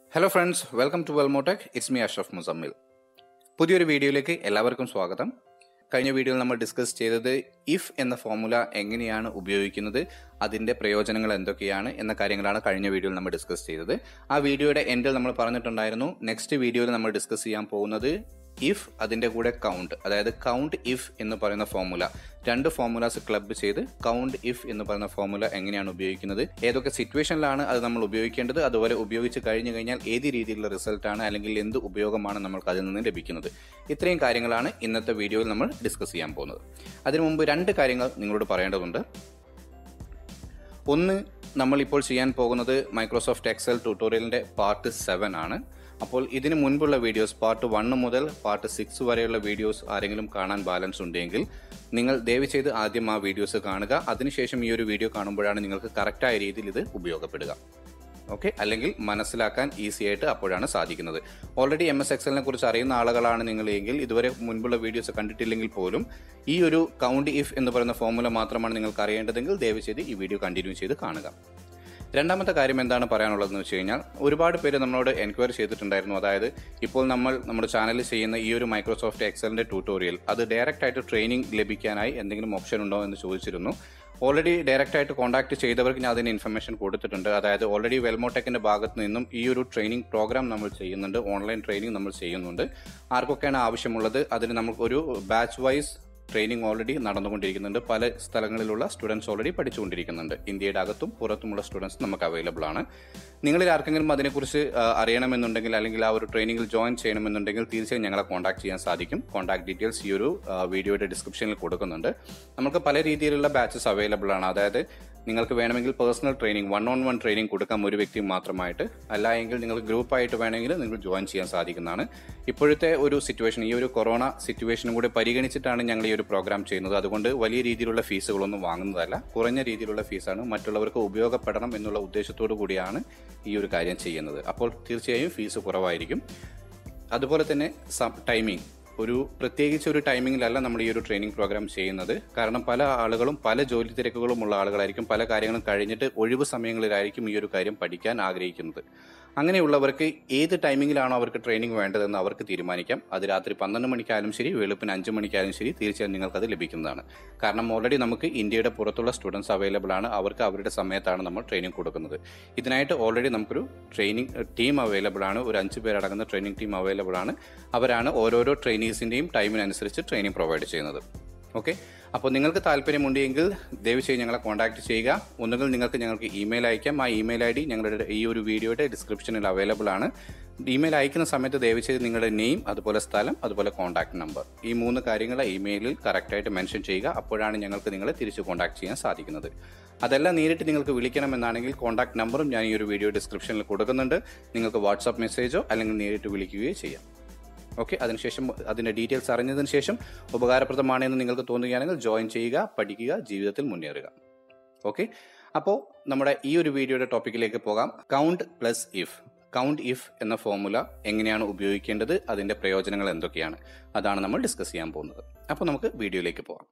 hello friends welcome to Welmotech it's me Ashraf Muzammil പുതിയൊരു വീഡിയോയിലേക്ക് എല്ലാവർക്കും സ്വാഗതം കഴിഞ്ഞ വീഡിയോയിൽ നമ്മൾ ഡിസ്കസ് ചെയ്തത് ഇഫ് എന്ന ഫോർമുല എങ്ങനെയാണ് ഉപയോഗിക്കുന്നത് അതിന്റെ പ്രയോജനങ്ങൾ എന്തൊക്കെയാണ് എന്ന കാര്യങ്ങളാണ് കഴിഞ്ഞ വീഡിയോയിൽ നമ്മൾ ഡിസ്കസ് ചെയ്തത് ആ വീഡിയോയുടെ എൻഡിൽ നമ്മൾ പറഞ്ഞിട്ടുണ്ടായിരുന്നു നെക്സ്റ്റ് വീഡിയോയിൽ നമ്മൾ ഡിസ്കസ് ചെയ്യാൻ പോകുന്നത് ഇഫ് അതിന്റെ കൂടെ കൗണ്ട് അതായത് കൗണ്ട് ഇഫ് എന്ന് പറയുന്ന ഫോർമുല രണ്ട് ഫോർമുലാസ് ക്ലബ് ചെയ്ത് കൗണ്ട് ഇഫ് എന്ന് പറയുന്ന ഫോർമുല എങ്ങനെയാണ് ഉപയോഗിക്കുന്നത് ഏതൊക്കെ സിറ്റുവേഷനിലാണ് അത് നമ്മൾ ഉപയോഗിക്കേണ്ടത് അതുപോലെ ഉപയോഗിച്ച് കഴിഞ്ഞു കഴിഞ്ഞാൽ ഏത് രീതിയിലുള്ള റിസൾട്ട് ആണ് അല്ലെങ്കിൽ എന്ത് ഉപയോഗമാണ് നമ്മൾക്ക് അതിൽ നിന്ന് ലഭിക്കുന്നത് ഇത്രയും കാര്യങ്ങളാണ് ഇന്നത്തെ വീഡിയോയിൽ നമ്മൾ ഡിസ്കസ് ചെയ്യാൻ പോകുന്നത് അതിനു മുമ്പ് രണ്ട് കാര്യങ്ങൾ നിങ്ങളോട് പറയേണ്ടതുണ്ട് ഒന്ന് നമ്മളിപ്പോൾ ചെയ്യാൻ പോകുന്നത് മൈക്രോസോഫ്റ്റ് എക്സൽ ട്യൂട്ടോറിയലിന്റെ പാർട്ട് സെവൻ ആണ് അപ്പോൾ ഇതിന് മുൻപുള്ള വീഡിയോസ് പാർട്ട് വണ്ണ് മുതൽ പാർട്ട് സിക്സ് വരെയുള്ള വീഡിയോസ് ആരെങ്കിലും കാണാൻ ബാലൻസ് ഉണ്ടെങ്കിൽ നിങ്ങൾ ദയവ് ചെയ്ത് ആദ്യം ആ വീഡിയോസ് കാണുക അതിനുശേഷം ഈ ഒരു വീഡിയോ കാണുമ്പോഴാണ് നിങ്ങൾക്ക് കറക്റ്റായ രീതിയിൽ ഇത് ഉപയോഗപ്പെടുക ഓക്കെ അല്ലെങ്കിൽ മനസ്സിലാക്കാൻ ഈസി ആയിട്ട് അപ്പോഴാണ് സാധിക്കുന്നത് ഓൾറെഡി എം എസ് എക്സലിനെ കുറിച്ച് അറിയുന്ന ആളുകളാണ് നിങ്ങൾ എങ്കിൽ ഇതുവരെ മുൻപുള്ള വീഡിയോസ് കണ്ടിട്ടില്ലെങ്കിൽ പോലും ഈ ഒരു കൗണ്ട് ഇഫ് എന്ന് പറയുന്ന ഫോർമുല മാത്രമാണ് നിങ്ങൾക്ക് അറിയേണ്ടതെങ്കിൽ ദയവ് ചെയ്ത് ഈ വീഡിയോ കണ്ടിന്യൂ ചെയ്ത് കാണുക രണ്ടാമത്തെ കാര്യം എന്താണ് പറയാനുള്ളതെന്ന് വെച്ച് കഴിഞ്ഞാൽ ഒരുപാട് പേര് നമ്മളോട് എൻക്വയറി ചെയ്തിട്ടുണ്ടായിരുന്നു അതായത് ഇപ്പോൾ നമ്മൾ നമ്മുടെ ചാനലിൽ ചെയ്യുന്ന ഈ ഒരു മൈക്രോസോഫ്റ്റ് എക്സലിന്റെ ട്യൂട്ടോറിയൽ അത് ഡയറക്റ്റ് ആയിട്ട് ട്രെയിനിങ് ലഭിക്കാനായി എന്തെങ്കിലും ഓപ്ഷൻ ഉണ്ടോ എന്ന് ചോദിച്ചിരുന്നു ഓൾറെഡി ഡയറക്റ്റ് ആയിട്ട് കോൺടാക്ട് ചെയ്തവർക്ക് ഞാൻ അതിന് ഇൻഫർമേഷൻ കൊടുത്തിട്ടുണ്ട് അതായത് ഓൾറെഡി വെൽമോടെക്കിന്റെ ഭാഗത്ത് നിന്നും ഈ ഒരു ട്രെയിനിങ് പ്രോഗ്രാം നമ്മൾ ചെയ്യുന്നുണ്ട് ഓൺലൈൻ ട്രെയിനിങ് നമ്മൾ ചെയ്യുന്നുണ്ട് ആർക്കൊക്കെയാണ് ആവശ്യമുള്ളത് അതിന് നമുക്ക് ഒരു ബാച്ച് വൈസ് ട്രെയിനിങ് ഓൾറെഡി നടന്നുകൊണ്ടിരിക്കുന്നുണ്ട് പല സ്ഥലങ്ങളിലുള്ള സ്റ്റുഡൻസ് ഓൾറെഡി പഠിച്ചുകൊണ്ടിരിക്കുന്നുണ്ട് ഇന്ത്യയുടെ അകത്തും പുറത്തുമുള്ള സ്റ്റുഡൻസ് നമുക്ക് അവൈലബിൾ ആണ് നിങ്ങളിൽ ആർക്കെങ്കിലും അതിനെക്കുറിച്ച് ആ, അറിയണമെന്നുണ്ടെങ്കിൽ അല്ലെങ്കിൽ ആ ഒരു ട്രെയിനിങ്ങിൽ ജോയിൻ ചെയ്യണമെന്നുണ്ടെങ്കിൽ തീർച്ചയായും ഞങ്ങളെ കോൺടാക്ട് ചെയ്യാൻ സാധിക്കും കോൺടാക്ട് ഡീറ്റെയിൽസ് ഈ ഒരു ആ, വീഡിയോയുടെ ഡിസ്ക്രിപ്ഷനിൽ കൊടുക്കുന്നുണ്ട് നമുക്ക് പല രീതിയിലുള്ള ബാച്ചസ് അവൈലബിൾ ആണ് അതായത് നിങ്ങൾക്ക് വേണമെങ്കിൽ personal training one on one training കൊടുക്കാം ഒരു വ്യക്തി മാത്രമായിട്ട് അല്ല എങ്കിൽ നിങ്ങൾക്ക് ഗ്രൂപ്പായിട്ട് വേണമെങ്കിൽ നിങ്ങൾ ജോയിൻ ചെയ്യാൻ സാധിക്കുന്നതാണ് ഇപ്പോഴത്തെ ഒരു സിറ്റുവേഷൻ ഈ ഒരു കൊറോണ സിറ്റുവേഷനും കൂടി പരിഗണിച്ചിട്ടാണ് ഞങ്ങൾ ഈ ഒരു പ്രോഗ്രാം ചെയ്യുന്നത് അതുകൊണ്ട് വലിയ രീതിയിലുള്ള ഫീസുകളൊന്നും വാങ്ങുന്നതല്ല കുറഞ്ഞ രീതിയിലുള്ള ഫീസാണ് മറ്റുള്ളവർക്ക് ഉപയോഗപ്പെടണം എന്നുള്ള ഉദ്ദേശത്തോടു കൂടിയാണ് ഈ ഒരു കാര്യം ചെയ്യുന്നത് അപ്പോൾ തീർച്ചയായും ഫീസ് കുറവായിരിക്കും അതുപോലെ തന്നെ ടൈമിംഗ് ഒരു പ്രത്യേകിച്ച് ഒരു ടൈമിങ്ങിലല്ല നമ്മൾ ഈ ഒരു ട്രെയിനിങ് പ്രോഗ്രാം ചെയ്യുന്നത് കാരണം പല ആളുകളും പല ജോലി തിരക്കുകളുമുള്ള ആളുകളായിരിക്കും പല കാര്യങ്ങളും കഴിഞ്ഞിട്ട് ഒഴിവ് സമയങ്ങളിലായിരിക്കും ഈ ഒരു കാര്യം പഠിക്കാൻ ആഗ്രഹിക്കുന്നത് അങ്ങനെയുള്ളവർക്ക് ഏത് ടൈമിങ്ങിലാണോ അവർക്ക് ട്രെയിനിങ് വേണ്ടതെന്ന് അവർക്ക് തീരുമാനിക്കാം അത് രാത്രി പന്ത്രണ്ട് മണിക്കായാലും ശരി വെളുപ്പിന് അഞ്ച് മണിക്കായാലും ശരി തീർച്ചയായും നിങ്ങൾക്ക് അത് ലഭിക്കുന്നതാണ് കാരണം ഓൾറെഡി നമുക്ക് ഇന്ത്യയുടെ പുറത്തുള്ള സ്റ്റുഡൻസ് അവൈലബിൾ ആണ് അവർക്ക് അവരുടെ സമയത്താണ് നമ്മൾ ട്രെയിനിങ് കൊടുക്കുന്നത് ഇതിനായിട്ട് ഓൾറെഡി നമുക്കൊരു ട്രെയിനിങ് ടീം അവൈലബിൾ ആണ് ഒരു അഞ്ച് പേരടങ്ങുന്ന ട്രെയിനിങ് ടീം അവൈലബിൾ ആണ് അവരാണ് ഓരോരോ ട്രെയിനീസിന്റെയും ടൈമിനനുസരിച്ച് ട്രെയിനിങ് പ്രൊവൈഡ് ചെയ്യുന്നത് ഓക്കെ അപ്പോൾ നിങ്ങൾക്ക് താല്പര്യമുണ്ടെങ്കിൽ ദയവ് ചെയ്ത് ഞങ്ങളെ കോൺടാക്ട് ചെയ്യുക ഒന്നുകിൽ നിങ്ങൾക്ക് ഞങ്ങൾക്ക് ഇമെയിൽ അയക്കാം ആ ഇമെയിൽ ഐ ഡി ഞങ്ങളുടെ ഈ ഒരു വീഡിയോയുടെ ഡിസ്ക്രിപ്ഷനിൽ അവൈലബിൾ ആണ് ഇമെയിൽ അയക്കുന്ന സമയത്ത് ദയവ് ചെയ്ത് നിങ്ങളുടെ നെയിം അതുപോലെ സ്ഥലം അതുപോലെ കോൺടാക്ട് നമ്പർ ഈ മൂന്ന് കാര്യങ്ങൾ ഇമെയിലിൽ കറക്റ്റായിട്ട് മെൻഷൻ ചെയ്യുക അപ്പോഴാണ് ഞങ്ങൾക്ക് നിങ്ങളെ തിരിച്ച് കോൺടാക്ട് ചെയ്യാൻ സാധിക്കുന്നത് അതെല്ലാം നേരിട്ട് നിങ്ങൾക്ക് വിളിക്കണമെന്നാണെങ്കിൽ കോൺടാക്ട് നമ്പറും ഞാൻ ഈ ഒരു വീഡിയോ ഡിസ്ക്രിപ്ഷനിൽ കൊടുക്കുന്നുണ്ട് നിങ്ങൾക്ക് വാട്സാപ്പ് മെസ്സേജോ അല്ലെങ്കിൽ നേരിട്ട് വിളിക്കുകയോ ചെയ്യാം ഓക്കെ അതിനുശേഷം അതിന്റെ ഡീറ്റെയിൽസ് അറിഞ്ഞതിന് ശേഷം ഉപകാരപ്രദമാണെന്ന് നിങ്ങൾക്ക് തോന്നുകയാണെങ്കിൽ ജോയിൻ ചെയ്യുക പഠിക്കുക ജീവിതത്തിൽ മുന്നേറുക ഓക്കെ അപ്പോൾ നമ്മുടെ ഈ ഒരു വീഡിയോയുടെ ടോപ്പിക്കിലേക്ക് പോകാം count plus if count if എന്ന ഫോർമുല എങ്ങനെയാണ് ഉപയോഗിക്കേണ്ടത് അതിന്റെ പ്രയോജനങ്ങൾ എന്തൊക്കെയാണ് അതാണ് നമ്മൾ ഡിസ്കസ് ചെയ്യാൻ പോകുന്നത് അപ്പോൾ നമുക്ക് വീഡിയോയിലേക്ക് പോകാം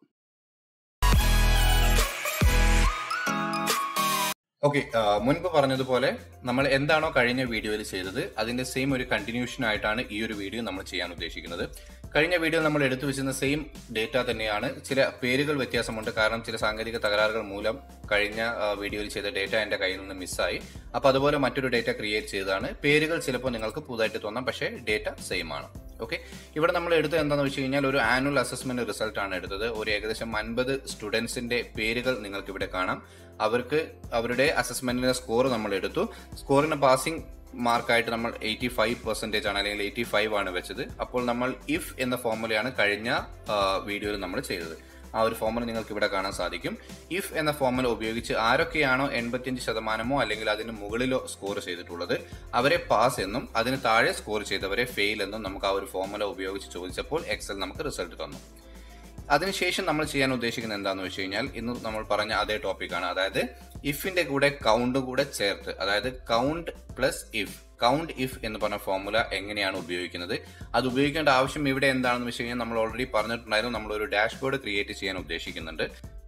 ഓക്കെ മുൻപ് പറഞ്ഞതുപോലെ നമ്മൾ എന്താണോ കഴിഞ്ഞ വീഡിയോയിൽ ചെയ്തത് അതിന്റെ സെയിം ഒരു കണ്ടിന്യൂഷൻ ആയിട്ടാണ് ഈ ഒരു വീഡിയോ നമ്മൾ ചെയ്യാൻ ഉദ്ദേശിക്കുന്നത് കഴിഞ്ഞ വീഡിയോ നമ്മൾ എടുത്തു വെച്ചിരുന്ന സെയിം ഡേറ്റ തന്നെയാണ് ചില പേരുകൾ വ്യത്യാസമുണ്ട് കാരണം ചില സാങ്കേതിക തകരാറുകൾ മൂലം കഴിഞ്ഞ ആ, വീഡിയോയിൽ ചെയ്ത ഡേറ്റ എന്റെ കയ്യിൽ നിന്ന് മിസ്സായി അപ്പൊ അതുപോലെ മറ്റൊരു ഡേറ്റ ക്രിയേറ്റ് ചെയ്തതാണ് പേരുകൾ ചിലപ്പോൾ നിങ്ങൾക്ക് പുതുതായിട്ട് തോന്നാം പക്ഷേ ഡേറ്റ സെയിം ആണ് ഓക്കെ ഇവിടെ നമ്മൾ എടുത്തത് എന്താണെന്ന് വെച്ച് കഴിഞ്ഞാൽ ഒരു ആനുവൽ അസസ്മെന്റ് റിസൾട്ട് ആണ് എടുത്തത് ഒരു ഏകദേശം അൻപത് സ്റ്റുഡൻസിന്റെ പേരുകൾ നിങ്ങൾക്ക് ഇവിടെ കാണാം അവർക്ക് അവരുടെ അസസ്മെന്റിന്റെ സ്കോർ നമ്മൾ എടുത്തു സ്കോറിന് പാസിംഗ് മാർക്കായിട്ട് നമ്മൾ എയ്റ്റി ഫൈവ് പെർസെന്റേജ് ആണ് അല്ലെങ്കിൽ എയ്റ്റി ഫൈവ് ആണ് വെച്ചത് അപ്പോൾ നമ്മൾ ഇഫ് എന്ന ഫോർമുലയാണ് കഴിഞ്ഞ വീഡിയോയിൽ നമ്മൾ ചെയ്തത് ആ ഒരു ഫോർമുല നിങ്ങൾക്ക് ഇവിടെ കാണാൻ സാധിക്കും ഇഫ് എന്ന ഫോർമുല ഉപയോഗിച്ച് ആരൊക്കെയാണോ എൺപത്തിയഞ്ച് ശതമാനമോ അല്ലെങ്കിൽ അതിന് മുകളിലോ സ്കോർ ചെയ്തിട്ടുള്ളത് അവരെ പാസ് എന്നും അതിന് താഴെ സ്കോർ ചെയ്തവരെ ഫെയിൽ എന്നും നമുക്ക് ആ ഒരു ഫോർമുല ഉപയോഗിച്ച് ചോദിച്ചപ്പോൾ എക്സൽ നമുക്ക് റിസൾട്ട് തന്നു അതിനുശേഷം നമ്മൾ ചെയ്യാൻ ഉദ്ദേശിക്കുന്നത് എന്താണെന്ന് വെച്ച് കഴിഞ്ഞാൽ ഇന്ന് നമ്മൾ പറഞ്ഞ അതേ ടോപ്പിക്കാണ് അതായത് ഇഫിന്റെ കൂടെ കൗണ്ട് കൂടെ ചേർത്ത് അതായത് count plus if count if എന്ന് പറഞ്ഞ ഫോർമുല എങ്ങനെയാണ് ഉപയോഗിക്കുന്നത് അത് ഉപയോഗിക്കേണ്ട ആവശ്യം ഇവിടെ എന്താണെന്ന് വെച്ച് കഴിഞ്ഞാൽ നമ്മൾ ഓൾറെഡി പറഞ്ഞിട്ടുണ്ടായിരുന്നു നമ്മൾ ഒരു ഡാഷ്ബോർഡ് ക്രിയേറ്റ് ചെയ്യാൻ ഉദ്ദേശിക്കുന്നുണ്ട്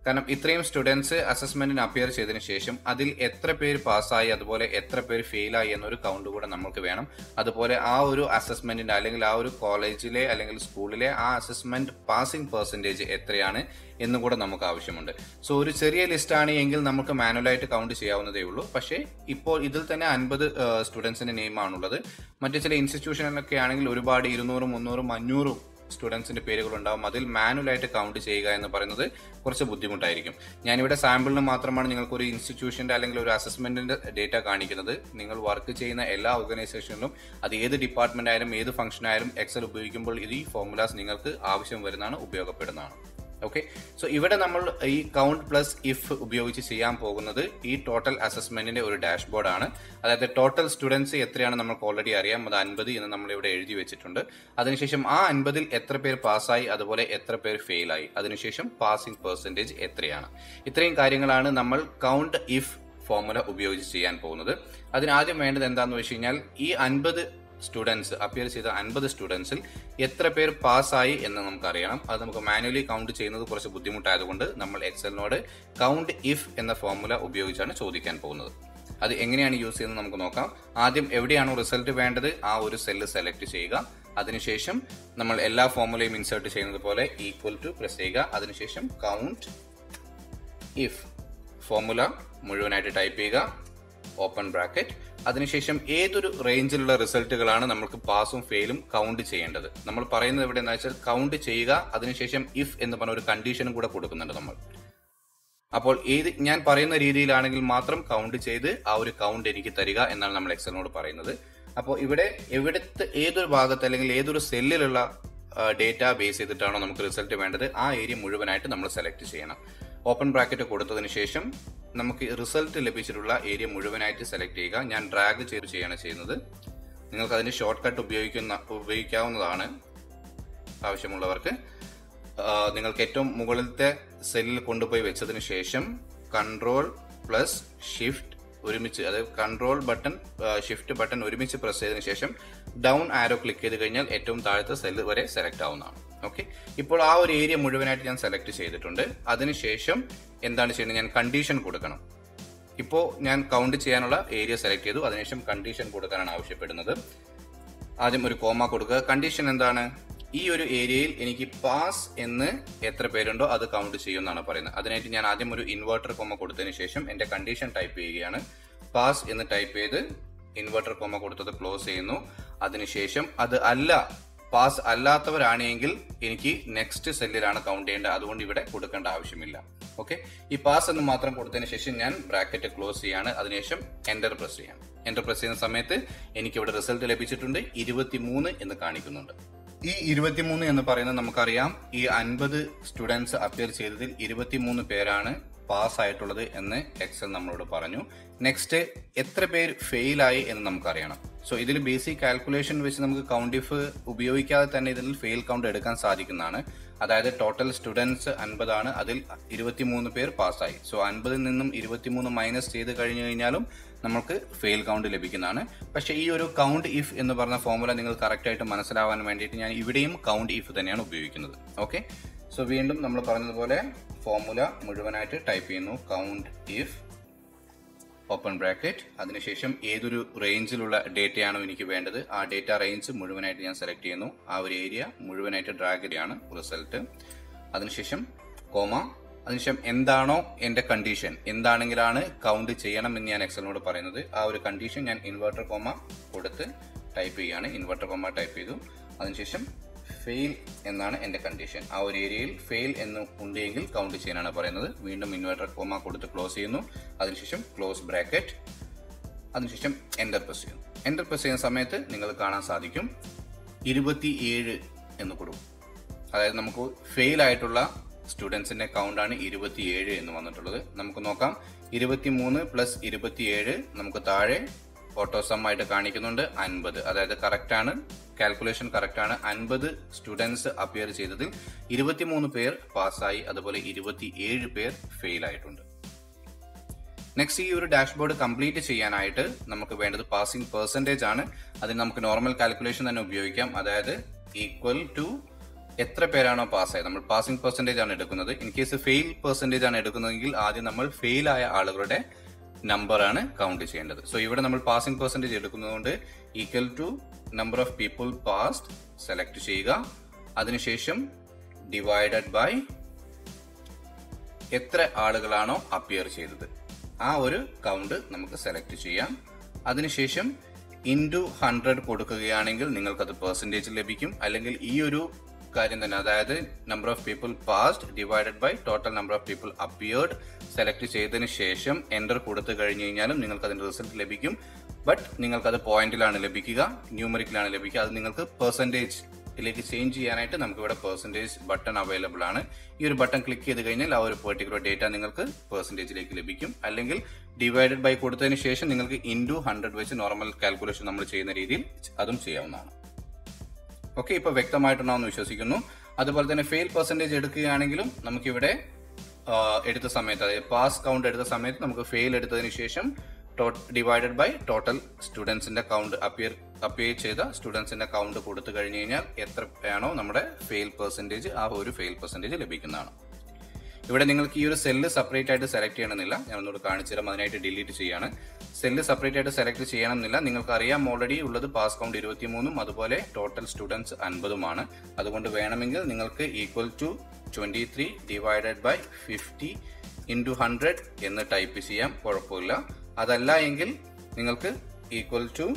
കാരണം ഇത്രയും സ്റ്റുഡൻസ് അസസ്മെന്റിന് അപ്പിയർ ചെയ്തതിനു ശേഷം അതിൽ എത്ര പേര് പാസ്സായി അതുപോലെ എത്ര പേര് ഫെയിലായി എന്നൊരു കൗണ്ട് കൂടെ നമുക്ക് വേണം അതുപോലെ ആ ഒരു അസസ്മെന്റിന്റെ അല്ലെങ്കിൽ ആ ഒരു കോളേജിലെ അല്ലെങ്കിൽ സ്കൂളിലെ ആ അസസ്മെന്റ് പാസിംഗ് പെർസെൻറ്റേജ് എത്രയാണ് എന്നും കൂടെ നമുക്ക് ആവശ്യമുണ്ട് സോ ഒരു ചെറിയ ലിസ്റ്റ് ആണ് എങ്കിൽ നമുക്ക് മാനുവലായിട്ട് കൗണ്ട് ചെയ്യാവുന്നതേ ഉള്ളൂ പക്ഷേ ഇപ്പോൾ ഇതിൽ തന്നെ അൻപത് സ്റ്റുഡൻസിന്റെ നെയിമാണുള്ളത് മറ്റു ചില ഇൻസ്റ്റിറ്റ്യൂഷനിലൊക്കെ ആണെങ്കിൽ ഒരുപാട് ഇരുന്നൂറും മുന്നൂറും അഞ്ഞൂറും സ്റ്റുഡൻസിന്റെ പേരുകൾ ഉണ്ടാവും അതിൽ മാനുവലായിട്ട് കൗണ്ട് ചെയ്യുക എന്ന് പറയുന്നത് കുറച്ച് ബുദ്ധിമുട്ടായിരിക്കും ഞാനിവിടെ സാമ്പിളിന് മാത്രമാണ് നിങ്ങൾക്ക് ഒരു ഇൻസ്റ്റിറ്റ്യൂഷന്റെ അല്ലെങ്കിൽ ഒരു അസസ്മെന്റിന്റെ ഡേറ്റ കാണിക്കുന്നത് നിങ്ങൾ വർക്ക് ചെയ്യുന്ന എല്ലാ ഓർഗനൈസേഷനിലും അത് ഏത് ഡിപ്പാർട്ട്മെന്റ് ആയാലും ഏത് ഫംഗ്ഷൻ ആയാലും എക്സൽ ഉപയോഗിക്കുമ്പോൾ ഇത് ഈ ഫോർമുലാസ് നിങ്ങൾക്ക് ആവശ്യം വരുന്നതാണ് ഉപയോഗപ്പെടുന്നതാണ് ഓക്കെ സോ ഇവിടെ നമ്മൾ ഈ കൗണ്ട് പ്ലസ് ഇഫ് ഉപയോഗിച്ച് ചെയ്യാൻ പോകുന്നത് ഈ ടോട്ടൽ അസസ്മെന്റിന്റെ ഒരു ഡാഷ്ബോർഡ് ആണ് അതായത് ടോട്ടൽ സ്റ്റുഡൻസ് എത്രയാണ് നമുക്ക് ഓൾറെഡി അറിയാം അത് അൻപത് എന്ന് നമ്മൾ ഇവിടെ എഴുതി വെച്ചിട്ടുണ്ട് അതിനുശേഷം ആ അൻപതിൽ എത്ര പേർ പാസ്സായി അതുപോലെ എത്ര പേർ ഫെയിലായി അതിനുശേഷം പാസിംഗ് പെർസെൻറ്റേജ് എത്രയാണ് ഇത്രയും കാര്യങ്ങളാണ് നമ്മൾ കൗണ്ട് ഇഫ് ഫോർമുല ഉപയോഗിച്ച് ചെയ്യാൻ പോകുന്നത് അതിനാദ്യം വേണ്ടത് എന്താണെന്ന് വെച്ച് കഴിഞ്ഞാൽ ഈ അൻപത് സ്റ്റുഡൻസ് അപ്പിയർ ചെയ്ത അൻപത് സ്റ്റുഡൻസിൽ എത്ര പേർ പാസ്സായി എന്ന് നമുക്കറിയണം അത് നമുക്ക് മാനുവലി കൗണ്ട് ചെയ്യുന്നത് കുറച്ച് ബുദ്ധിമുട്ടായതുകൊണ്ട് നമ്മൾ എക്സലിനോട് കൗണ്ട് ഇഫ് എന്ന ഫോർമുല ഉപയോഗിച്ചാണ് ചോദിക്കാൻ പോകുന്നത് അത് എങ്ങനെയാണ് യൂസ് ചെയ്യുന്നത് നമുക്ക് നോക്കാം ആദ്യം എവിടെയാണോ റിസൾട്ട് വേണ്ടത് ആ ഒരു സെല്ല് സെലക്ട് ചെയ്യുക അതിനുശേഷം നമ്മൾ എല്ലാ ഫോർമുലയും ഇൻസേർട്ട് ചെയ്യുന്നത് പോലെ ഈക്വൽ ടു പ്രസ് ചെയ്യുക അതിനുശേഷം കൗണ്ട് ഇഫ് ഫോർമുല മുഴുവനായിട്ട് ടൈപ്പ് ചെയ്യുക ഓപ്പൺ ബ്രാക്കറ്റ് അതിനുശേഷം ഏതൊരു റേഞ്ചിലുള്ള റിസൾട്ടുകളാണ് നമുക്ക് പാസും ഫെയിലും കൗണ്ട് ചെയ്യേണ്ടത് നമ്മൾ പറയുന്നത് എവിടെ എന്ന് വെച്ചാൽ കൗണ്ട് ചെയ്യുക അതിനുശേഷം ഇഫ് എന്ന് പറഞ്ഞ ഒരു കണ്ടീഷനും കൂടെ കൊടുക്കുന്നുണ്ട് നമ്മൾ അപ്പോൾ ഏത് ഞാൻ പറയുന്ന രീതിയിലാണെങ്കിൽ മാത്രം കൗണ്ട് ചെയ്ത് ആ ഒരു കൗണ്ട് എനിക്ക് തരിക എന്നാണ് നമ്മൾ എക്സലിനോട് പറയുന്നത് അപ്പോൾ ഇവിടെ എവിടുത്തെ ഏതൊരു ഭാഗത്ത് അല്ലെങ്കിൽ ഏതൊരു സെല്ലിലുള്ള ഡേറ്റ ബേസ് ചെയ്തിട്ടാണോ നമുക്ക് റിസൾട്ട് വേണ്ടത് ആ ഏരിയ മുഴുവനായിട്ട് നമ്മൾ സെലക്ട് ചെയ്യണം ഓപ്പൺ ബ്രാക്കറ്റ് കൊടുത്തതിന് ശേഷം നമുക്ക് റിസൾട്ട് ലഭിച്ചിട്ടുള്ള ഏരിയ മുഴുവനായിട്ട് സെലക്ട് ചെയ്യുക ഞാൻ ഡ്രാഗ് ചെയ്ത് ചെയ്യാണ് ചെയ്യുന്നത് നിങ്ങൾക്ക് അതിന് ഷോർട്ട് കട്ട് ഉപയോഗിക്കുന്ന ഉപയോഗിക്കാവുന്നതാണ് ആവശ്യമുള്ളവർക്ക് നിങ്ങൾക്ക് ഏറ്റവും മുകളിലത്തെ സെല്ലിൽ കൊണ്ടുപോയി വെച്ചതിന് ശേഷം കൺട്രോൾ പ്ലസ് ഷിഫ്റ്റ് ഒരുമിച്ച് അതായത് കൺട്രോൾ ബട്ടൺ ഷിഫ്റ്റ് ബട്ടൺ ഒരുമിച്ച് പ്രസ് ചെയ്തതിനു ശേഷം ഡൗൺ ആരോ ക്ലിക്ക് ചെയ്ത് കഴിഞ്ഞാൽ ഏറ്റവും താഴത്തെ സെല്ല് വരെ സെലക്ട് ആവുന്നതാണ് ഓക്കെ ഇപ്പോൾ ആ ഒരു ഏരിയ മുഴുവനായിട്ട് ഞാൻ സെലക്ട് ചെയ്തിട്ടുണ്ട് അതിനുശേഷം എന്താണ് ചെയ്യുന്നത് ഞാൻ കണ്ടീഷൻ കൊടുക്കണം ഇപ്പോൾ ഞാൻ കൗണ്ട് ചെയ്യാനുള്ള ഏരിയ സെലക്ട് ചെയ്തു അതിനുശേഷം കണ്ടീഷൻ കൊടുക്കാനാണ് ആവശ്യപ്പെടുന്നത് ആദ്യം ഒരു കോമ കൊടുക്കുക കണ്ടീഷൻ എന്താണ് ഈ ഒരു ഏരിയയിൽ എനിക്ക് പാസ് എന്ന് എത്ര പേരുണ്ടോ അത് കൗണ്ട് ചെയ്യുമെന്നാണ് പറയുന്നത് അതിനായിട്ട് ഞാൻ ആദ്യം ഒരു ഇൻവെർട്ടർ കോമ കൊടുത്തതിന് ശേഷം എന്റെ കണ്ടീഷൻ ടൈപ്പ് ചെയ്യുകയാണ് പാസ് എന്ന് ടൈപ്പ് ചെയ്ത് ഇൻവെർട്ടർ കോമ കൊടുത്തത് ക്ലോസ് ചെയ്യുന്നു അതിനുശേഷം അത് അല്ല പാസ് അല്ലാത്തവരാണെങ്കിൽ എനിക്ക് നെക്സ്റ്റ് സെല്ലിലാണ് കൗണ്ട് ചെയ്യേണ്ടത് അതുകൊണ്ട് ഇവിടെ കൊടുക്കേണ്ട ആവശ്യമില്ല ഓക്കെ ഈ പാസ് എന്ന് മാത്രം കൊടുത്തതിന് ശേഷം ഞാൻ ബ്രാക്കറ്റ് ക്ലോസ് ചെയ്യാണ് അതിനുശേഷം എന്റർ പ്രസ് ചെയ്യാം എന്റർ പ്രസ് ചെയ്യുന്ന സമയത്ത് എനിക്ക് ഇവിടെ റിസൾട്ട് ലഭിച്ചിട്ടുണ്ട് ഇരുപത്തിമൂന്ന് എന്ന് കാണിക്കുന്നുണ്ട് ഈ ഇരുപത്തിമൂന്ന് എന്ന് പറയുന്നത് നമുക്കറിയാം ഈ അൻപത് സ്റ്റുഡൻസ് അപ്പിയർ ചെയ്തതിൽ ഇരുപത്തിമൂന്ന് പേരാണ് പാസ് ആയിട്ടുള്ളത് എന്ന് എക്സൽ നമ്മളോട് പറഞ്ഞു നെക്സ്റ്റ് എത്ര പേര് ഫെയിൽ ആയി എന്ന് നമുക്കറിയണം സോ ഇതിൽ ബേസിക് കാൽക്കുലേഷൻ വെച്ച് നമുക്ക് കൗണ്ട് ഇഫ് ഉപയോഗിക്കാതെ തന്നെ ഇതിൽ ഫെയിൽ കൗണ്ട് എടുക്കാൻ സാധിക്കുന്നതാണ് അതായത് ടോട്ടൽ സ്റ്റുഡൻസ് അൻപതാണ് അതിൽ ഇരുപത്തിമൂന്ന് പേർ പാസ്സായി സോ അൻപതിൽ നിന്നും ഇരുപത്തിമൂന്ന് മൈനസ് ചെയ്ത് കഴിഞ്ഞു കഴിഞ്ഞാലും നമുക്ക് ഫെയിൽ കൗണ്ട് ലഭിക്കുന്നതാണ് പക്ഷെ ഈ ഒരു കൗണ്ട് ഇഫ് എന്ന് പറഞ്ഞ ഫോർമുല നിങ്ങൾ കറക്റ്റ് ആയിട്ട് മനസ്സിലാവാൻ വേണ്ടിയിട്ട് ഞാൻ ഇവിടെയും കൗണ്ട് ഇഫ് തന്നെയാണ് ഉപയോഗിക്കുന്നത് ഓക്കെ സോ വീണ്ടും നമ്മൾ പറഞ്ഞതുപോലെ ഫോർമുല മുഴുവനായിട്ട് ടൈപ്പ് ചെയ്യുന്നു കൗണ്ട് ഇഫ് ഓപ്പൺ ബ്രാക്കറ്റ് അതിനുശേഷം ഏതൊരു റേഞ്ചിലുള്ള ഡേറ്റയാണോ എനിക്ക് വേണ്ടത് ആ ഡേറ്റ റേഞ്ച് മുഴുവനായിട്ട് ഞാൻ സെലക്ട് ചെയ്യുന്നു ആ ഒരു ഏരിയ മുഴുവനായിട്ട് ഡ്രാഗ് ചെയ്യാണ് റിസൾട്ട് അതിനുശേഷം കോമ അതിനുശേഷം എന്താണോ എന്റെ കണ്ടീഷൻ എന്താണെങ്കിലാണ് കൗണ്ട് ചെയ്യണം എന്ന് ഞാൻ എക്സലിനോട് പറയുന്നത് ആ ഒരു കണ്ടീഷൻ ഞാൻ ഇൻവെർട്ടർ കോമ കൊടുത്ത് ടൈപ്പ് ചെയ്യാണ് ഇൻവെർട്ടർ കോമ ടൈപ്പ് ചെയ്തു അതിനുശേഷം ഫെയിൽ എന്നാണ് എന്റെ കണ്ടീഷൻ ആ ഒരു ഏരിയയിൽ ഫെയിൽ എന്ന് ഉണ്ടെങ്കിൽ കൗണ്ട് ചെയ്യാനാണ് പറയുന്നത് വീണ്ടും ഇൻവെർട്ടർ കോമ കൊടുത്ത് ക്ലോസ് ചെയ്യുന്നു അതിനുശേഷം ക്ലോസ് ബ്രാക്കറ്റ് അതിനുശേഷം എൻ്റർ പ്രസ് ചെയ്യുന്നു എൻ്റർ പ്രസ് ചെയ്യുന്ന സമയത്ത് നിങ്ങൾ കാണാൻ സാധിക്കും ഇരുപത്തിയേഴ് എന്ന് കൊടുക്കും അതായത് നമുക്ക് ഫെയിൽ ആയിട്ടുള്ള സ്റ്റുഡൻസിന്റെ കൗണ്ടാണ് ഇരുപത്തിയേഴ് എന്ന് വന്നിട്ടുള്ളത് നമുക്ക് നോക്കാം ഇരുപത്തിമൂന്ന് പ്ലസ് ഇരുപത്തിയേഴ് നമുക്ക് താഴെ ഓട്ടോസം ആയിട്ട് കാണിക്കുന്നുണ്ട് അൻപത് അതായത് കറക്റ്റ് ആണ് കാൽക്കുലേഷൻ കറക്റ്റ് ആണ് അൻപത് സ്റ്റുഡൻസ് അപ്പിയർ ചെയ്തതിൽ ഇരുപത്തിമൂന്ന് പേർ പാസ്സായി അതുപോലെ ഇരുപത്തിയേഴ് പേർ ഫെയിൽ ആയിട്ടുണ്ട് നെക്സ്റ്റ് ഈ ഒരു ഡാഷ്ബോർഡ് കംപ്ലീറ്റ് ചെയ്യാനായിട്ട് നമുക്ക് വേണ്ടത് പാസിംഗ് പെർസെൻറ്റേജ് ആണ് അതിന് നമുക്ക് നോർമൽ കാൽക്കുലേഷൻ തന്നെ ഉപയോഗിക്കാം അതായത് ഈക്വൽ ടു എത്ര പേരാണോ പാസ്സായത് നമ്മൾ പാസിംഗ് പെർസെന്റേജ് ആണ് എടുക്കുന്നത് ഇൻ കേസ് ഫെയിൽ പെർസെന്റേജ് ആണ് എടുക്കുന്നതെങ്കിൽ ആദ്യം നമ്മൾ ഫെയിൽ ആയ ആളുകളുടെ നമ്പർ ആണ് കൗണ്ട് ചെയ്യേണ്ടത് സോ ഇവിടെ നമ്മൾ പാസിംഗ് പെർസെന്റേജ് എടുക്കുന്നതുകൊണ്ട് equal to number of people passed select ചെയ്യുക അതിനുശേഷം ഡിവൈഡഡ് ബൈ എത്ര ആളുകളാണോ അപ്പിയർ ചെയ്തത് ആ ഒരു കൗണ്ട് നമുക്ക് സെലക്ട് ചെയ്യാം അതിനുശേഷം ഇൻറ്റു ഹൺഡ്രഡ് കൊടുക്കുകയാണെങ്കിൽ നിങ്ങൾക്കത് പെർസെൻറ്റേജ് ലഭിക്കും അല്ലെങ്കിൽ ഈ ഒരു കാര്യം തന്നെ അതായത് number of people passed divided by total number of people appeared select ചെയ്തതിന് ശേഷം എൻ്റർ കൊടുത്തു കഴിഞ്ഞു കഴിഞ്ഞാലും നിങ്ങൾക്ക് അതിന്റെ റിസൾട്ട് ലഭിക്കും ബട്ട് നിങ്ങൾക്കത് പോയിന്റിലാണ് ലഭിക്കുക ന്യൂമറിക്കലാണ് ലഭിക്കുക അത് നിങ്ങൾക്ക് പെർസെൻറ്റേജ് ഇതിലേക്ക് ചേഞ്ച് ചെയ്യാനായിട്ട് നമുക്ക് ഇവിടെ പെർസെൻറ്റേജ് ബട്ടൺ അവൈലബിൾ ആണ് ഈ ഒരു ബട്ടൺ ക്ലിക്ക് ചെയ്ത് കഴിഞ്ഞാൽ ആ ഒരു പെർട്ടിക്കുലർ ഡേറ്റ നിങ്ങൾക്ക് പെർസെൻറ്റേജിലേക്ക് ലഭിക്കും അല്ലെങ്കിൽ ഡിവൈഡഡ് ബൈ കൊടുത്തതിന് ശേഷം നിങ്ങൾക്ക് ഇൻറ്റു ഹൺഡ്രഡ് വെച്ച് നോർമൽ കാൽക്കുലേഷൻ നമ്മൾ ചെയ്യുന്ന രീതിയിൽ അതും ചെയ്യാവുന്നതാണ് ഓക്കെ ഇപ്പൊ വ്യക്തമായിട്ടുണ്ടാവുമെന്ന് വിശ്വസിക്കുന്നു അതുപോലെ തന്നെ ഫെയിൽ പെർസെൻറ്റേജ് എടുക്കുകയാണെങ്കിലും നമുക്കിവിടെ ആ, എടുത്ത സമയത്ത് അതായത് പാസ് കൗണ്ട് എടുത്ത സമയത്ത് നമുക്ക് ഫെയിൽ എടുത്തതിന് ശേഷം ഡിവൈഡഡ് ബൈ ടോട്ടൽ സ്റ്റുഡൻസിന്റെ കൗണ്ട് അപ്പിയർ അപ്പിയർ ചെയ്ത സ്റ്റുഡൻസിന്റെ കൗണ്ട് കൊടുത്തു കഴിഞ്ഞു കഴിഞ്ഞാൽ എത്രയാണോ നമ്മുടെ ഫെയിൽ പെർസെൻറ്റേജ് ആ ഒരു ഫെയിൽ പെർസെൻറ്റേജ് ലഭിക്കുന്നതാണ് ഇവിടെ നിങ്ങൾക്ക് ഈ ഒരു സെല്ല് സെപ്പറേറ്റ് ആയിട്ട് സെലക്ട് ചെയ്യണമെന്നില്ല ഞാൻ ഒന്നുകൂടെ കാണിച്ചു തരാം അതിനായിട്ട് ഡിലീറ്റ് ചെയ്യാണ് സെല്ല് സെപ്പറേറ്റ് ആയിട്ട് സെലക്ട് ചെയ്യണമെന്നില്ല നിങ്ങൾക്ക് അറിയാം ഓൾറെഡി ഉള്ളത് പാസ് കൗണ്ട് ഇരുപത്തിമൂന്നും അതുപോലെ ടോട്ടൽ സ്റ്റുഡൻസ് അൻപതുമാണ് അതുകൊണ്ട് വേണമെങ്കിൽ നിങ്ങൾക്ക് equal to twenty three divided by fifty into hundred എന്ന് ടൈപ്പ് ചെയ്യാം കുഴപ്പമില്ല അതല്ല എങ്കിൽ നിങ്ങൾക്ക് equal to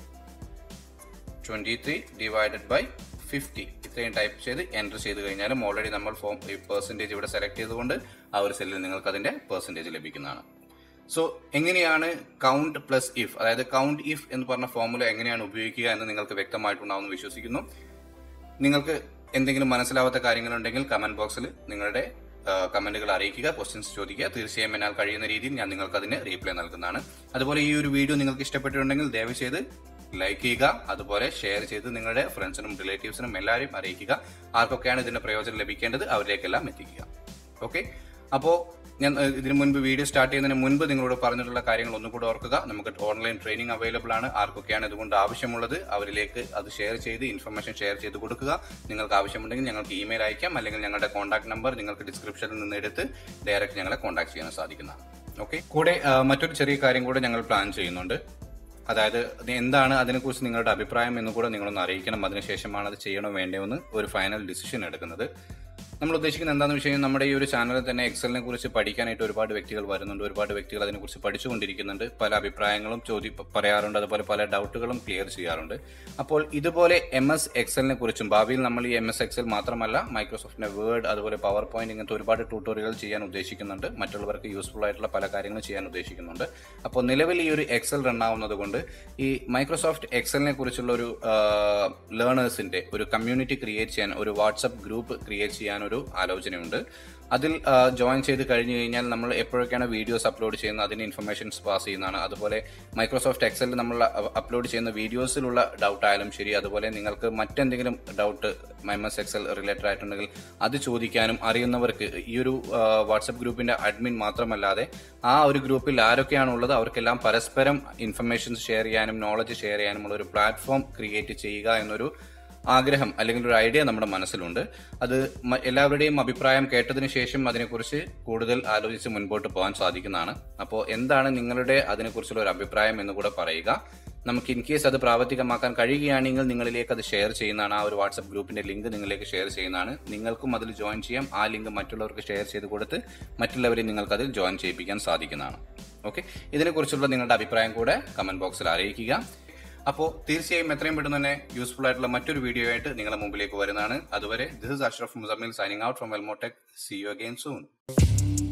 twenty three divided by fifty ഇത്രയും ടൈപ്പ് ചെയ്ത് എൻ്റർ ചെയ്ത് കഴിഞ്ഞാലും ഓൾറെഡി നമ്മൾ ഫോം പെർസെൻറ്റേജ് ഇവിടെ സെലക്ട് ചെയ്തുകൊണ്ട് ആ ഒരു സെല്ലിൽ നിങ്ങൾക്ക് അതിന്റെ പെർസെൻറ്റേജ് ലഭിക്കുന്നതാണ് സോ എങ്ങനെയാണ് കൗണ്ട് പ്ലസ് ഇഫ് അതായത് കൗണ്ട് ഇഫ് എന്ന് പറഞ്ഞ ഫോമുല എങ്ങനെയാണ് ഉപയോഗിക്കുക എന്ന് നിങ്ങൾക്ക് വ്യക്തമായിട്ടുണ്ടാവുമെന്ന് വിശ്വസിക്കുന്നു നിങ്ങൾക്ക് എന്തെങ്കിലും മനസ്സിലാവാത്ത കാര്യങ്ങളുണ്ടെങ്കിൽ കമന്റ് ബോക്സിൽ നിങ്ങളുടെ കമന്റുകൾ അറിയിക്കുക ക്വസ്റ്റ്യൻസ് ചോദിക്കുക തീർച്ചയായും എന്നാൽ കഴിയുന്ന രീതിയിൽ ഞാൻ നിങ്ങൾക്ക് അതിന് റീപ്ലൈ നൽകുന്നതാണ് അതുപോലെ ഈ ഒരു വീഡിയോ നിങ്ങൾക്ക് ഇഷ്ടപ്പെട്ടിട്ടുണ്ടെങ്കിൽ ദയവ് ചെയ്ത് ലൈക്ക് ചെയ്യുക അതുപോലെ ഷെയർ ചെയ്ത് നിങ്ങളുടെ ഫ്രണ്ട്സിനും റിലേറ്റീവ്സിനും എല്ലാവരെയും അറിയിക്കുക ആർക്കൊക്കെയാണ് ഇതിന്റെ പ്രയോജനം ലഭിക്കേണ്ടത് അവരിലേക്കെല്ലാം എത്തിക്കുക ഓക്കെ അപ്പോ ഞാൻ ഏഹ്, ഇതിനു മുൻപ് വീഡിയോ സ്റ്റാർട്ട് ചെയ്യുന്നതിന് മുൻപ് നിങ്ങളോട് പറഞ്ഞിട്ടുള്ള കാര്യങ്ങൾ ഒന്നുകൂടെ ഓർക്കുക നമുക്ക് ഓൺലൈൻ ട്രെയിനിങ് അവൈലബിൾ ആണ് ആർക്കൊക്കെയാണ് ഇതുകൊണ്ട് ആവശ്യമുള്ളത് അവരിലേക്ക് അത് ഷെയർ ചെയ്ത് ഇൻഫർമേഷൻ ഷെയർ ചെയ്ത് കൊടുക്കുക നിങ്ങൾക്ക് ആവശ്യമുണ്ടെങ്കിൽ ഞങ്ങൾക്ക് ഇമെയിൽ അയക്കാം അല്ലെങ്കിൽ ഞങ്ങളുടെ കോൺടാക്ട് നമ്പർ നിങ്ങൾക്ക് ഡിസ്ക്രിപ്ഷനിൽ നിന്ന് എടുത്ത് ഡയറക്റ്റ് ഞങ്ങളെ കോൺടാക്ട് ചെയ്യാൻ സാധിക്കുന്നതാണ് ഓക്കെ കൂടെ ആ, മറ്റൊരു ചെറിയ കാര്യം കൂടെ ഞങ്ങൾ പ്ലാൻ ചെയ്യുന്നുണ്ട് അതായത് ഇത് എന്താണ് അതിനെക്കുറിച്ച് നിങ്ങളുടെ അഭിപ്രായം എന്ന് കൂടെ നിങ്ങളൊന്ന് അറിയിക്കണം അതിനുശേഷമാണ് അത് ചെയ്യണോ വേണ്ടയോ എന്ന് ഒരു ഫൈനൽ ഡിസിഷൻ എടുക്കുന്നത് നമ്മൾ ഉദ്ദേശിക്കുന്നത് എന്താണെന്ന് വെച്ച് കഴിഞ്ഞാൽ നമ്മുടെ ഈ ഒരു ചാനലിൽ തന്നെ എക്സലിനെ കുറിച്ച് പഠിക്കാനായിട്ട് ഒരുപാട് വ്യക്തികൾ വരുന്നുണ്ട് ഒരുപാട് വ്യക്തികൾ അതിനെക്കുറിച്ച് പഠിച്ചുകൊണ്ടിരിക്കുന്നുണ്ട് പല അഭിപ്രായങ്ങളും ചോദ്യ പറയാറുണ്ട് അതുപോലെ പല ഡൗട്ടുകളും ക്ലിയർ ചെയ്യാറുണ്ട് അപ്പോൾ ഇതുപോലെ എം എസ് എക്സലിനെ കുറിച്ചും ഭാവിയിൽ നമ്മൾ ഈ എം എസ് എക്സൽ മാത്രമല്ല മൈക്രോസോഫ്റ്റിന്റെ വേർഡ് അതുപോലെ പവർ പോയിന്റ് ഇങ്ങനത്തെ ഒരുപാട് ട്യൂട്ടോറിയലുകൾ ചെയ്യാൻ ഉദ്ദേശിക്കുന്നുണ്ട് മറ്റുള്ളവർക്ക് യൂസ്ഫുൾ ആയിട്ടുള്ള പല കാര്യങ്ങളും ചെയ്യാൻ ഉദ്ദേശിക്കുന്നുണ്ട് അപ്പോൾ നിലവിൽ ഈ ഒരു എക്സൽ റൺ ആവുന്നത് കൊണ്ട് ഈ മൈക്രോസോഫ്റ്റ് എക്സലിനെ കുറിച്ചുള്ള ഒരു ലേണേഴ്സിന്റെ ഒരു കമ്മ്യൂണിറ്റി ക്രിയേറ്റ് ചെയ്യാൻ ഒരു വാട്സപ്പ് ഗ്രൂപ്പ് ക്രിയേറ്റ് ചെയ്യാൻ ഒരു ആലോചനയുണ്ട് അതിൽ ജോയിൻ ചെയ്ത് കഴിഞ്ഞു കഴിഞ്ഞാൽ നമ്മൾ എപ്പോഴൊക്കെയാണ് വീഡിയോസ് അപ്ലോഡ് ചെയ്യുന്നത് അതിന് ഇൻഫർമേഷൻസ് പാസ് ചെയ്യുന്നതാണ് അതുപോലെ മൈക്രോസോഫ്റ്റ് എക്സലിൽ നമ്മൾ അപ്ലോഡ് ചെയ്യുന്ന വീഡിയോസിലുള്ള ഡൗട്ട് ആയാലും ശരി അതുപോലെ നിങ്ങൾക്ക് മറ്റെന്തെങ്കിലും doubt M S Excel related ആയിട്ടുണ്ടെങ്കിൽ അത് ചോദിക്കാനും അറിയുന്നവർക്ക് ഈ ഒരു വാട്സപ്പ് ഗ്രൂപ്പിന്റെ അഡ്മിൻ മാത്രമല്ലാതെ ആ ഒരു ഗ്രൂപ്പിൽ ആരൊക്കെയാണ് ഉള്ളത് അവർക്കെല്ലാം പരസ്പരം ഇൻഫർമേഷൻസ് ഷെയർ ചെയ്യാനും നോളജ് ഷെയർ ചെയ്യാനുമുള്ള ഒരു പ്ലാറ്റ്ഫോം ക്രിയേറ്റ് ചെയ്യുക എന്നൊരു ആഗ്രഹം അല്ലെങ്കിൽ ഒരു ഐഡിയ നമ്മുടെ മനസ്സിലുണ്ട് അത് മ- എല്ലാവരുടെയും അഭിപ്രായം കേട്ടതിന് ശേഷം അതിനെക്കുറിച്ച് കൂടുതൽ ആലോചിച്ച് മുൻപോട്ട് പോകാൻ സാധിക്കുന്നതാണ് അപ്പോൾ എന്താണ് നിങ്ങളുടെ അതിനെക്കുറിച്ചുള്ള ഒരു അഭിപ്രായം എന്ന് കൂടെ പറയുക നമുക്ക് ഇൻ കേസ് അത് പ്രാവർത്തികമാക്കാൻ കഴിയുകയാണെങ്കിൽ നിങ്ങളിലേക്ക് അത് ഷെയർ ചെയ്യുന്നതാണ് ആ ഒരു വാട്സ്ആപ്പ് ഗ്രൂപ്പിന്റെ ലിങ്ക് നിങ്ങളിലേക്ക് ഷെയർ ചെയ്യുന്നതാണ് നിങ്ങൾക്കും അതിൽ ജോയിൻ ചെയ്യാം ആ ലിങ്ക് മറ്റുള്ളവർക്ക് ഷെയർ ചെയ്ത് കൊടുത്ത് മറ്റുള്ളവരെ നിങ്ങൾക്ക് അതിൽ ജോയിൻ ചെയ്യിപ്പിക്കാൻ സാധിക്കുന്നതാണ് ഓക്കെ ഇതിനെക്കുറിച്ചുള്ള നിങ്ങളുടെ അഭിപ്രായം കൂടെ കമന്റ് ബോക്സിൽ അറിയിക്കുക അപ്പോൾ തീർച്ചയായും എത്രയും പെട്ടെന്ന് തന്നെ യൂസ്ഫുൾ ആയിട്ടുള്ള മറ്റൊരു വീഡിയോ ആയിട്ട് നിങ്ങളുടെ മുമ്പിലേക്ക് വരുന്നതാണ് അതുവരെ this is Ashraf Muzammil signing out from Welmotech see you again soon